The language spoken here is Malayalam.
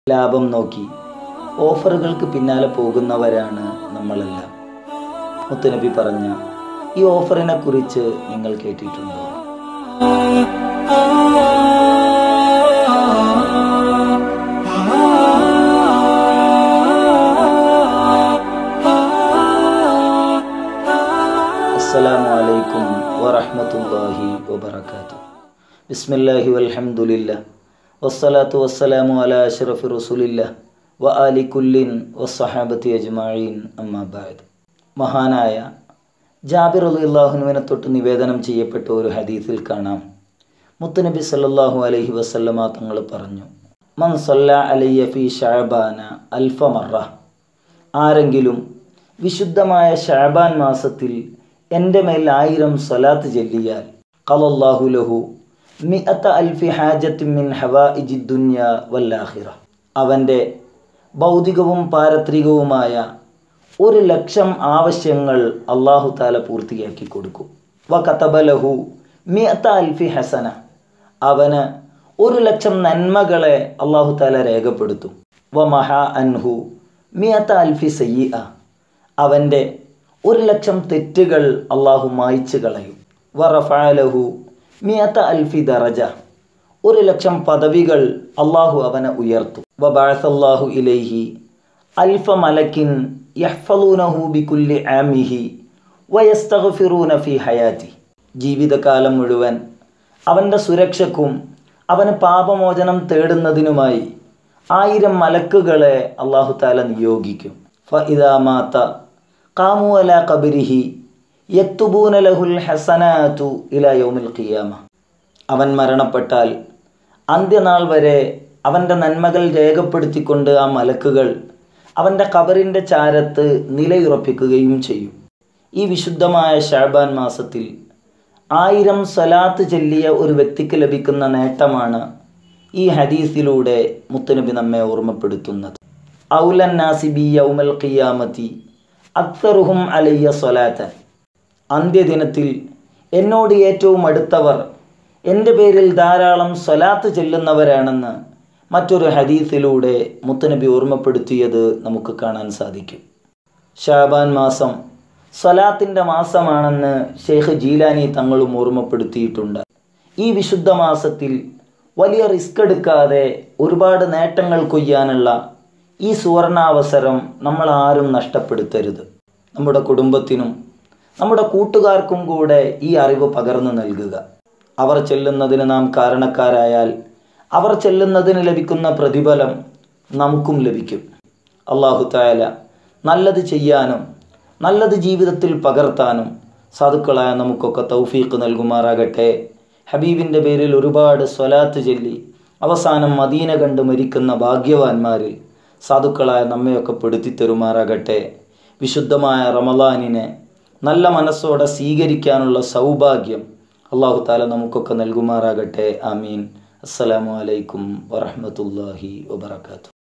ലാഭം നോക്കി ഓഫറുകൾക്ക് പിന്നാലെ പോകുന്നവരാണ് നമ്മളെല്ലാം മുത്തുനബി പറഞ്ഞ ഈ ഓഫറിനെ കുറിച്ച് നിങ്ങൾ കേട്ടിട്ടുണ്ടോ അസ്സലാമു അലൈക്കും വറഹ്മത്തുള്ളാഹി വബറകാതുഹു ബിസ്മില്ലാഹി വൽഹംദുലില്ലാ വസ്സലാത്തു വസ്സലാമു അലാ അഷ്റഫി റസൂലില്ലാ വ ആലി കുല്ലിൻ വസ്സഹാബത്തി അജ്മഈൻ അമ്മാ ബഅദ് മഹാനായ ജാബിർ റളിയല്ലാഹുവിനെ തൊട്ട് നിവേദനം ചെയ്യപ്പെട്ട ഒരു ഹദീസിൽ കാണാം മുത്തുനബി സല്ലല്ലാഹു അലൈഹി വസല്ലമ തങ്ങൾ പറഞ്ഞു മൻ സല്ല അലയ്യ ഫി ഷഅബാന അൽഫ മറ ആരെങ്കിലും വിശുദ്ധമായ ഷാബാൻ മാസത്തിൽ എൻ്റെ മേൽ ആയിരം സ്വലാത്ത് ചൊല്ലിയാൽ ഖലല്ലാഹു ലഹു മിഅത്ത അൽഫി ഹാജത്തിൻ മിൻ ഹവാഇജി ദുനിയ വല്ലാഹിറ അവൻ്റെ ഭൗതികവും പാരത്രികവുമായ ഒരു ലക്ഷം ആവശ്യങ്ങൾ അള്ളാഹു താല പൂർത്തിയാക്കി കൊടുക്കും വ കതബലഹു മിഅത്ത അൽഫി ഹസന അവന് ഒരു ലക്ഷം നന്മകളെ അള്ളാഹു താല രേഖപ്പെടുത്തും വ മഹ അൻഹു മിയത്ത അൽഫി സയ്യ അവൻ്റെ ഒരു ലക്ഷം തെറ്റുകൾ അള്ളാഹു മായ്ച്ചു കളയും വറഫാലഹു മിയത്ത അൽഫി ദറജ ഒരു ലക്ഷം പദവികൾ അള്ളാഹു അവനെ ഉയർത്തും വബാസല്ലാഹു ഇലൈഹി അൽഫ മലക്കിൻ യഹ്ഫലൂനഹു ബികുല്ലി ആമിഹി വയസ്തഗ്ഫിറൂന ഫി ഹയാതി ജീവിതകാലം മുഴുവൻ അവൻ്റെ സുരക്ഷക്കും അവന് പാപമോചനം തേടുന്നതിനുമായി ആയിരം മലക്കുകളെ അള്ളാഹു താല നിയോഗിക്കും ഫഇദാമാത്ത കാമു അല കബരിഹി യക്തുബൂന ലഹുൽ ഹസനാതു ഇല യൗമിൽ ഖിയാമ അവൻ മരണപ്പെട്ടാൽ അന്ത്യനാൾ വരെ അവൻ്റെ നന്മകൾ രേഖപ്പെടുത്തിക്കൊണ്ട് ആ മലക്കുകൾ അവൻ്റെ കബറിൻ്റെ ചാരത്ത് നിലയുറപ്പിക്കുകയും ചെയ്യും ഈ വിശുദ്ധമായ ഷാബാൻ മാസത്തിൽ ആയിരം സലാത്ത് ചൊല്ലിയ ഒരു വ്യക്തിക്ക് ലഭിക്കുന്ന നേട്ടമാണ് ഈ ഹദീസിലൂടെ മുത്തനബി നമ്മെ ഓർമ്മപ്പെടുത്തുന്നത് ഔലൻ നാസിബി യൗമൽ ഖിയാമത്തി അക്തറുഹും അലയ്യ സ്വലാത്തൻ അന്ത്യദിനത്തിൽ എന്നോട് ഏറ്റവും അടുത്തവർ എൻ്റെ പേരിൽ ധാരാളം സ്വലാത്ത് ചെല്ലുന്നവരാണെന്ന് മറ്റൊരു ഹദീസിലൂടെ മുത്തനബി ഓർമ്മപ്പെടുത്തിയത് നമുക്ക് കാണാൻ സാധിക്കും ഷാബാൻ മാസം സ്വലാത്തിൻ്റെ മാസമാണെന്ന് ഷെയ്ഖ് ജീലാനി തങ്ങളും ഓർമ്മപ്പെടുത്തിയിട്ടുണ്ട് ഈ വിശുദ്ധ മാസത്തിൽ വലിയ റിസ്ക് എടുക്കാതെ ഒരുപാട് നേട്ടങ്ങൾ കൊയ്യാനുള്ള ഈ സുവർണാവസരം നമ്മൾ ആരും നഷ്ടപ്പെടുത്തരുത് നമ്മുടെ കുടുംബത്തിനും നമ്മുടെ കൂട്ടുകാർക്കും കൂടെ ഈ അറിവ് പകർന്നു നൽകുക അവർ ചെല്ലുന്നതിന് നാം കാരണക്കാരായാൽ അവർ ചെല്ലുന്നതിന് ലഭിക്കുന്ന പ്രതിഫലം നമുക്കും ലഭിക്കും അള്ളാഹു തായാല നല്ലത് ചെയ്യാനും നല്ലത് ജീവിതത്തിൽ പകർത്താനും സാധുക്കളായ നമുക്കൊക്കെ തൗഫീഖ് നൽകുമാറാകട്ടെ ഹബീബിൻ്റെ പേരിൽ ഒരുപാട് സ്വലാത്ത് ചൊല്ലി അവസാനം മദീന കണ്ട് മരിക്കുന്ന ഭാഗ്യവാന്മാരിൽ സാധുക്കളായ നമ്മയൊക്കെ പെടുത്തി തരുമാറാകട്ടെ വിശുദ്ധമായ റമലാനിനെ നല്ല മനസ്സോടെ സ്വീകരിക്കാനുള്ള സൗഭാഗ്യം അള്ളാഹു താല നമുക്കൊക്കെ നൽകുമാറാകട്ടെ ആമീൻ അസ്സലാമു അലൈക്കും വറഹമത്തല്ലാഹി വബർക്കാത്തു